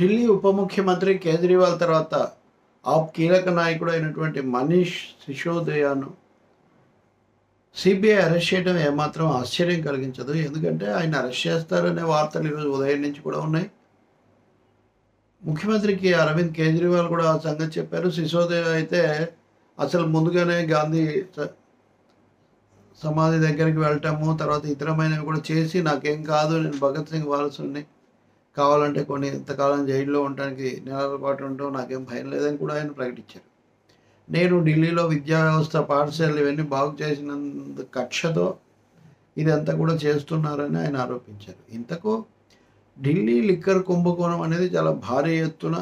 ఢిల్లీ ఉప ముఖ్యమంత్రి కేజ్రీవాల్ తర్వాత ఆప్ కీలక నాయకుడు అయినటువంటి మనీష్ సిసోదియాను సిబిఐ అరెస్ట్ చేయడం ఏమాత్రం ఆశ్చర్యం కలిగించదు ఎందుకంటే ఆయన అరెస్ట్ చేస్తారనే వార్తలు ఈరోజు ఉదయం నుంచి కూడా ఉన్నాయి ముఖ్యమంత్రికి అరవింద్ కేజ్రీవాల్ కూడా ఆ సంగతి చెప్పారు సిసోదియా అయితే అసలు ముందుగానే గాంధీ స- సమాధి దగ్గరికి వెళ్ళటము తర్వాత ఇతరమైనవి కూడా చేసి నాకేం కాదు నేను భగత్ సింగ్ వారసుని కావాలంటే కొన్ని ఇంతకాలం జైల్లో ఉండడానికి నెలల పాటు ఉండటం నాకేం భయం లేదని కూడా ఆయన ప్రకటించారు నేను ఢిల్లీలో విద్యా వ్యవస్థ పాఠశాలలు ఇవన్నీ బాగు చేసినందు కక్షతో ఇదంతా కూడా చేస్తున్నారని ఆయన ఆరోపించారు ఇంతకు ఢిల్లీ లిక్కర్ కుంభకోణం అనేది చాలా భారీ ఎత్తున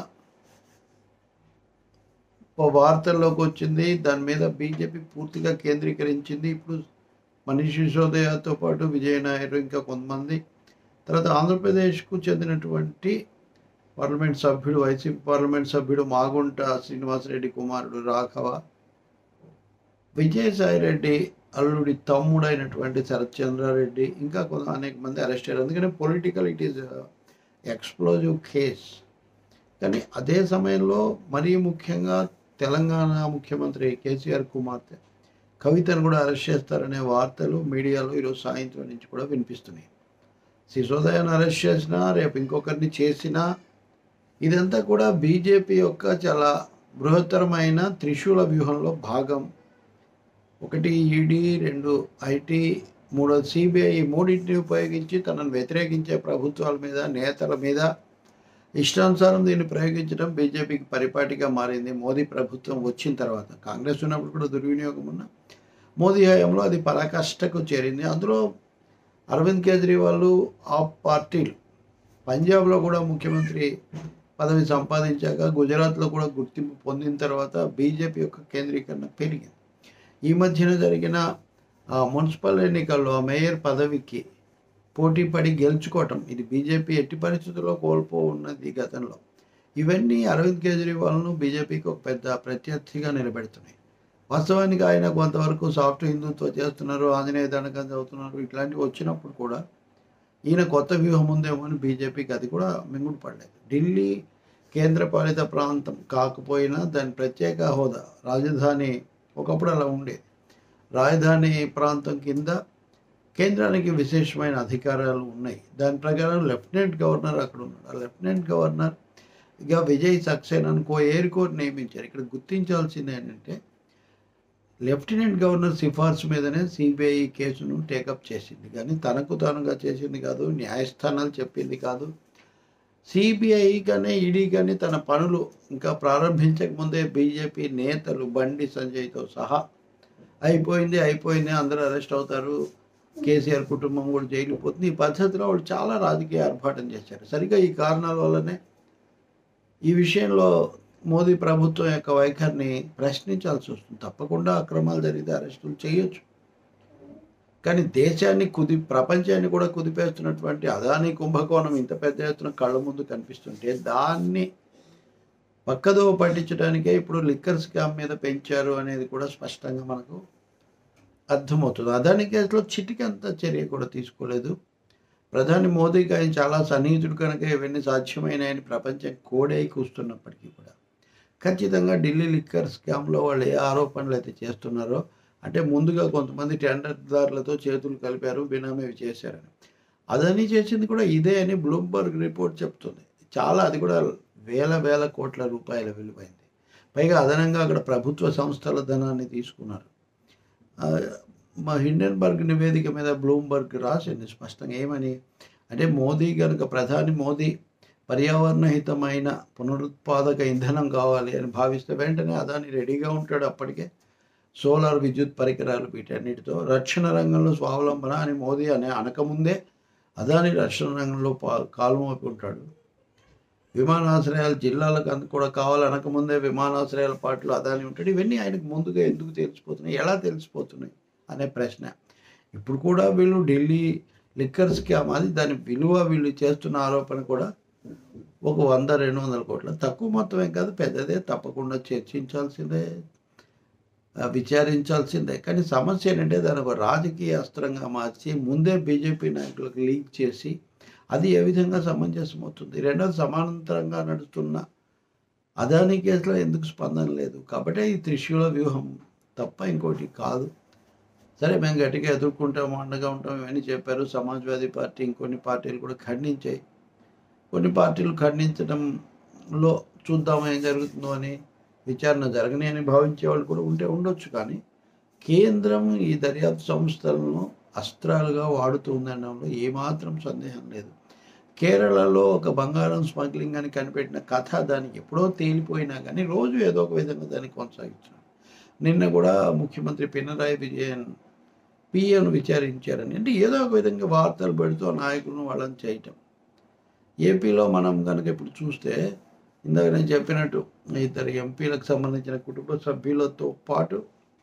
ఓ వార్తల్లోకి వచ్చింది దాని మీద బీజేపీ పూర్తిగా కేంద్రీకరించింది ఇప్పుడు మనీష్ సిసోదియాతో పాటు విజయ్ నాయర్ ఇంకా కొంతమంది తర్వాత ఆంధ్రప్రదేశ్కు చెందినటువంటి పార్లమెంట్ సభ్యుడు వైసీపీ పార్లమెంట్ సభ్యుడు మాగుంట శ్రీనివాసరెడ్డి కుమారుడు రాఘవ విజయసాయిరెడ్డి అల్లుడి తమ్ముడైనటువంటి శరత్ చంద్రారెడ్డి ఇంకా కొంత అనేక మంది అరెస్ట్ అయ్యారు అందుకని political it is explosive case కానీ అదే సమయంలో మరీ ముఖ్యంగా తెలంగాణ ముఖ్యమంత్రి కేసీఆర్ కుమార్తె కవితను కూడా అరెస్ట్ చేస్తారనే వార్తలు మీడియాలో ఈరోజు సాయంత్రం నుంచి కూడా వినిపిస్తున్నాయి సిసోదయాన్ని అరెస్ట్ చేసినా రేపు ఇంకొకరిని చేసినా ఇదంతా కూడా బీజేపీ యొక్క చాలా బృహత్తరమైన త్రిశూల వ్యూహంలో భాగం ఒకటి ఈడీ రెండు ఐటీ మూడో సిబిఐ ఈ మూడింటిని ఉపయోగించి తనను వ్యతిరేకించే ప్రభుత్వాల మీద నేతల మీద ఇష్టానుసారం దీన్ని ప్రయోగించడం బీజేపీకి పరిపాటిగా మారింది మోదీ ప్రభుత్వం వచ్చిన తర్వాత కాంగ్రెస్ ఉన్నప్పుడు కూడా దుర్వినియోగం ఉన్న మోదీ హయాంలో అది పరాకాష్ఠకు చేరింది అందులో అరవింద్ కేజ్రీవాల్ ఆప్ పార్టీలు పంజాబ్లో కూడా ముఖ్యమంత్రి పదవి సంపాదించాక గుజరాత్లో కూడా గుర్తింపు పొందిన తర్వాత బీజేపీ యొక్క కేంద్రీకరణ పెరిగింది ఈ మధ్యన జరిగిన ఆ, మున్సిపల్ ఎన్నికల్లో ఆ మేయర్ పదవికి పోటీ పడి గెలుచుకోవటం ఇది బీజేపీ ఎట్టి పరిస్థితుల్లో కోల్పో ఉన్నది గతంలో ఇవన్నీ అరవింద్ కేజ్రీవాల్ను బీజేపీకి ఒక పెద్ద ప్రత్యర్థిగా నిలబెడుతున్నాయి వాస్తవానికి ఆయన కొంతవరకు సాఫ్ట్ హిందుత్వ చేస్తున్నారు ఆంజనేయ దండకం చదువుతున్నారు ఇట్లాంటివి వచ్చినప్పుడు కూడా ఈయన కొత్త వ్యూహం ఉందేమో అని బీజేపీకి అది కూడా మింగుడు పడలేదు ఢిల్లీ కేంద్రపాలిత ప్రాంతం కాకపోయినా దాని ప్రత్యేక హోదా రాజధాని ఒకప్పుడు అలా ఉండేది రాజధాని ప్రాంతం కింద కేంద్రానికి విశేషమైన అధికారాలు ఉన్నాయి దాని ప్రకారం లెఫ్టినెంట్ గవర్నర్ అక్కడ ఉన్నాడు ఆ లెఫ్టినెంట్ గవర్నర్ ఇక విజయ్ సక్సేనా కో ఎయిర్ కోర్ నియమించారు ఇక్కడ గుర్తించాల్సింది ఏంటంటే లెఫ్టినెంట్ గవర్నర్ సిఫార్సు మీదనే సిబిఐ కేసును టేకప్ చేసింది కానీ తనకు తానుగా చేసింది కాదు న్యాయస్థానాలు చెప్పింది కాదు సిబిఐ కానీ ఈడీ కానీ తన పనులు ఇంకా ప్రారంభించక ముందే బీజేపీ నేతలు బండి సంజయ్తో సహా అయిపోయింది అయిపోయింది అందరూ అరెస్ట్ అవుతారు కేసీఆర్ కుటుంబం కూడా జైలు పోతుంది ఈ పద్ధతిలో వాళ్ళు చాలా రాజకీయ ఆర్భాటం చేశారు సరిగ్గా ఈ కారణాల వల్లనే ఈ విషయంలో మోదీ ప్రభుత్వం యొక్క వైఖరిని ప్రశ్నించాల్సి వస్తుంది తప్పకుండా అక్రమాలు జరిగితే అరెస్టులు చేయొచ్చు కానీ దేశాన్ని కుది ప్రపంచాన్ని కూడా కుదిపేస్తున్నటువంటి అదాని కుంభకోణం ఇంత పెద్ద ఎత్తున కళ్ళ ముందు కనిపిస్తుంటే దాన్ని పక్కదో పట్టించడానికే ఇప్పుడు లిక్కర్ స్కామ్ మీద పెంచారు అనేది కూడా స్పష్టంగా మనకు అర్థమవుతుంది అదాని కేసులో చిటికంత చర్య కూడా తీసుకోలేదు ప్రధాని మోదీకి ఆయన చాలా సన్నిహితుడు కనుక ఇవన్నీ సాధ్యమైనాయని ప్రపంచం కోడై కూస్తున్నప్పటికీ కూడా ఖచ్చితంగా ఢిల్లీ లిక్కర్ స్కామ్లో వాళ్ళు ఏ ఆరోపణలు అయితే చేస్తున్నారో అంటే ముందుగా కొంతమంది టెండర్దారులతో చేతులు కలిపారు బినామీ చేశారని అదని చేసింది కూడా ఇదే అని బ్లూంబర్గ్ రిపోర్ట్ చెప్తుంది చాలా అది కూడా వేల వేల కోట్ల రూపాయల విలువైంది పైగా అదనంగా అక్కడ ప్రభుత్వ సంస్థల ధనాన్ని తీసుకున్నారు ఆ, మా హిండెన్బర్గ్ నివేదిక మీద బ్లూంబర్గ్ రాసింది స్పష్టంగా ఏమని అంటే మోదీ కనుక ప్రధాని మోదీ పర్యావరణహితమైన పునరుత్పాదక ఇంధనం కావాలి అని భావిస్తే వెంటనే అదాని రెడీగా ఉంటాడు అప్పటికే సోలార్ విద్యుత్ పరికరాలు వీటన్నిటితో రక్షణ రంగంలో స్వావలంబన అని మోదీ అనే అనకముందే అదాని రక్షణ రంగంలో పా కాలుమోపి ఉంటాడు విమానాశ్రయాలు జిల్లాలకు అంత కూడా కావాలనకముందే విమానాశ్రయాల పాటలు అదాని ఉంటాడు ఇవన్నీ ఆయనకు ముందుగా ఎందుకు తెలిసిపోతున్నాయి ఎలా తెలిసిపోతున్నాయి అనే ప్రశ్న ఇప్పుడు కూడా వీళ్ళు ఢిల్లీ లిక్కర్ స్కామ్ అది దాని విలువ వీళ్ళు చేస్తున్న ఆరోపణ కూడా ఒక వంద రెండు వందల కోట్ల తక్కువ మొత్తమే కాదు పెద్దదే తప్పకుండా చర్చించాల్సిందే ఆ, విచారించాల్సిందే కానీ సమస్య ఏంటంటే దాని ఒక రాజకీయ అస్త్రంగా మార్చి ముందే బీజేపీ నాయకులకు లీక్ చేసి అది ఏ విధంగా సమంజసం అవుతుంది రెండోది సమాంతరంగా నడుస్తున్న అదానీ కేసులో ఎందుకు స్పందన లేదు కాబట్టి ఈ త్రిశూల వ్యూహం తప్ప ఇంకోటి కాదు సరే మేము గట్టిగా ఎదుర్కొంటాము అండగా ఉంటాం ఇవన్నీ చెప్పారు సమాజ్వాదీ పార్టీ ఇంకొన్ని పార్టీలు కూడా ఖండించాయి కొన్ని పార్టీలు ఖండించడంలో చూద్దాం ఏం జరుగుతుందో అని విచారణ జరగని అని భావించే వాళ్ళు కూడా ఉంటే ఉండొచ్చు కానీ కేంద్రం ఈ దర్యాప్తు సంస్థలను అస్త్రాలుగా వాడుతుందనడంలో ఏమాత్రం సందేహం లేదు కేరళలో ఒక బంగారం స్మగ్లింగ్ అని కనిపెట్టిన కథ దానికి ఎప్పుడో తేలిపోయినా కానీ రోజు ఏదో ఒక విధంగా దాన్ని కొనసాగించారు నిన్న కూడా ముఖ్యమంత్రి పినరాయి విజయన్ పిఎను విచారించారని అంటే ఏదో ఒక విధంగా వార్తలు పెడుతూ ఆ నాయకులను వాళ్ళని చేయటం ఏపీలో మనం కనుక ఇప్పుడు చూస్తే ఇందాక నేను చెప్పినట్టు ఇద్దరు ఎంపీలకు సంబంధించిన కుటుంబ సభ్యులతో పాటు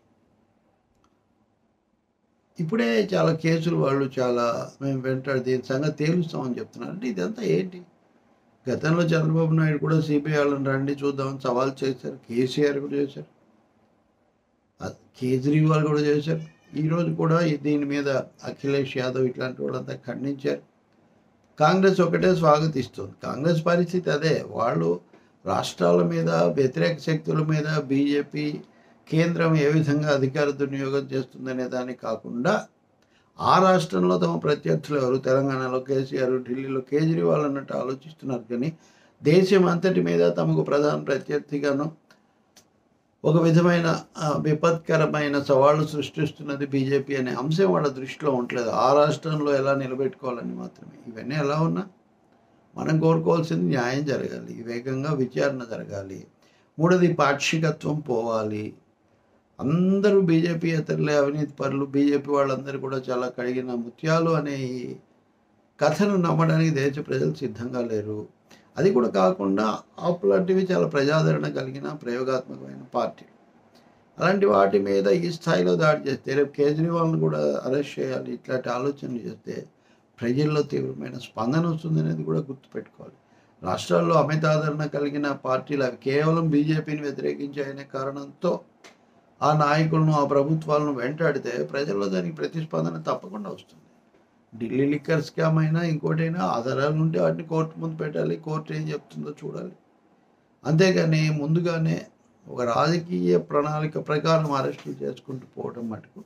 ఇప్పుడే చాలా కేసులు వాళ్ళు చాలా మేము వెంటాడు దీని సంగతి తేలుస్తామని చెప్తున్నారు అంటే ఇదంతా ఏంటి గతంలో చంద్రబాబు నాయుడు కూడా సిబిఐ వాళ్ళని రండి చూద్దామని సవాల్ చేశారు కేసీఆర్ కూడా చేశారు అది కేజ్రీవాల్ కూడా చేశారు ఈరోజు కూడా ఈ- దీని మీద అఖిలేష్ యాదవ్ ఇట్లాంటి వాళ్ళంతా ఖండించారు కాంగ్రెస్ ఒకటే స్వాగతిస్తుంది కాంగ్రెస్ పరిస్థితి అదే వాళ్ళు రాష్ట్రాల మీద వ్యతిరేక శక్తుల మీద బీజేపీ కేంద్రం ఏ విధంగా అధికార దుర్వినియోగం చేస్తుందనే దాన్ని కాకుండా ఆ రాష్ట్రంలో తమ ప్రత్యర్థులు ఎవరు తెలంగాణలో కేసీఆర్ ఢిల్లీలో కేజ్రీవాల్ అన్నట్టు ఆలోచిస్తున్నారు కానీ దేశం అంతటి మీద తమకు ప్రధాన ప్రత్యర్థిగాను ఒక విధమైన ఆ, విపత్కరమైన సవాళ్ళు సృష్టిస్తున్నది బీజేపీ అనే అంశం వాళ్ళ దృష్టిలో ఉండలేదు ఆ రాష్ట్రంలో ఎలా నిలబెట్టుకోవాలని మాత్రమే ఇవన్నీ ఎలా ఉన్నా మనం కోరుకోవాల్సింది న్యాయం జరగాలి వేగంగా విచారణ జరగాలి మూడోది పాక్షికత్వం పోవాలి అందరూ బీజేపీ ఇతరులే అవినీతి పరులు బీజేపీ వాళ్ళందరూ కూడా చాలా కడిగిన ముత్యాలు అనే ఈ కథను నమ్మడానికి దేశ ప్రజలు సిద్ధంగా లేరు అది కూడా కాకుండా ఆప్ లాంటివి చాలా ప్రజాదరణ కలిగిన ప్రయోగాత్మకమైన పార్టీ అలాంటి వాటి మీద ఈ స్థాయిలో దాడి చేస్తే రేపు కేజ్రీవాల్ని కూడా అరెస్ట్ చేయాలి ఇట్లాంటి ఆలోచనలు చేస్తే ప్రజల్లో తీవ్రమైన స్పందన వస్తుంది అనేది కూడా గుర్తుపెట్టుకోవాలి రాష్ట్రాల్లో అమితాదరణ కలిగిన పార్టీలు అవి కేవలం బీజేపీని వ్యతిరేకించాయనే కారణంతో ఆ నాయకులను ఆ ప్రభుత్వాలను వెంటాడితే ప్రజల్లో దానికి ప్రతిస్పందన తప్పకుండా వస్తుంది ఢిల్లీ లిక్కర్ స్కామ్ అయినా ఇంకోటైనా ఆధారాలు ఉంటే వాటిని కోర్టు ముందు పెట్టాలి కోర్టు ఏం చెప్తుందో చూడాలి అంతేగాని ముందుగానే ఒక రాజకీయ ప్రణాళిక ప్రకారం అరెస్టులు చేసుకుంటూ పోవడం మటుకు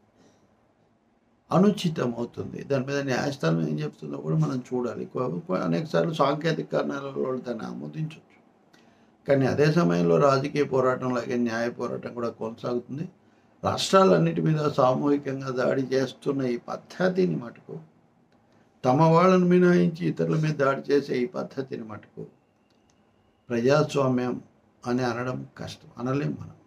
అనుచితం అవుతుంది దాని మీద న్యాయస్థానం ఏం చెప్తుందో కూడా మనం చూడాలి అనేక సార్లు సాంకేతిక కారణాలలో దాన్ని ఆమోదించవచ్చు కానీ అదే సమయంలో రాజకీయ పోరాటం లాగే న్యాయ పోరాటం కూడా కొనసాగుతుంది రాష్ట్రాలన్నిటి మీద సామూహికంగా దాడి చేస్తున్న ఈ పద్ధతిని మటుకు తమ వాళ్ళను మినహాయించి ఇతరుల మీద దాడి చేసే ఈ పద్ధతిని మటుకు ప్రజాస్వామ్యం అని అనడం కష్టం అనలేం మనం